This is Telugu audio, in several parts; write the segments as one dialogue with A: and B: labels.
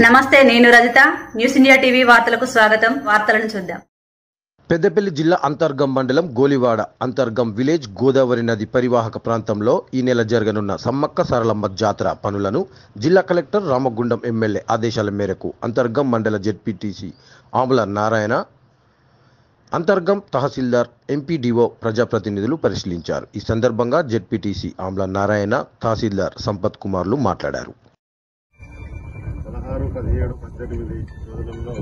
A: నమస్తే నేను రజిత న్యూస్ ఇండియా టీవీ వార్తలకు స్వాగతం వార్తలను చూద్దాం
B: పెద్దపల్లి జిల్లా అంతర్గం మండలం గోలివాడ అంతర్గం విలేజ్ గోదావరి నది పరివాహక ప్రాంతంలో ఈ నెల జరగనున్న సమ్మక్క సారలమ్మ జాతర పనులను జిల్లా కలెక్టర్ రామగుండం ఎమ్మెల్యే ఆదేశాల మేరకు అంతర్గం మండల జెడ్పీటీసీ ఆముల నారాయణ అంతర్గం తహసీల్దార్ ఎంపీడీఓ ప్రజాప్రతినిధులు పరిశీలించారు ఈ సందర్భంగా జెడ్పీటీసీ ఆమ్ల నారాయణ తహసీల్దార్ సంపత్ కుమార్లు మాట్లాడారు
C: పదహారు పదిహేడు పద్దెనిమిది రోజులలో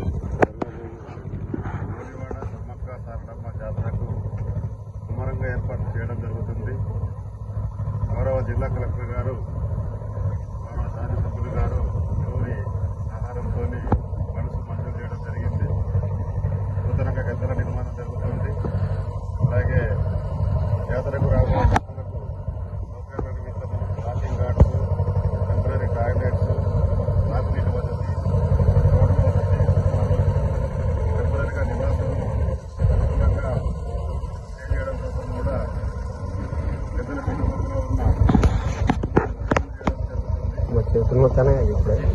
C: కోలివాడ సమ్మక్క సారలమ్మ జాతరకు ముమ్మరంగా ఏర్పాటు చేయడం జరుగుతుంది గౌరవ జిల్లా కలెక్టర్ గారు గౌరవ శాసనసభ్యులు గారు ఎవరి ఆహారంతో మనసు మంజూరు చేయడం జరిగింది నూతనంగా గద్దెల నిర్మాణం జరుగుతుంది అలాగే జాతరకు రాబోయే భక్తులకు సౌకర్యాల నిమిత్తం వాకింగ్ గార్డ్స్ టెంపరీ టాయిలెట్స్ తాగునీటి వసతి రోడ్డు వసతి టెంపరీగా నివాసం అనుకూలంగా చేయడం కోసం కూడా పెద్దల పిలుపులో ఉన్న చేయడం జరుగుతుంది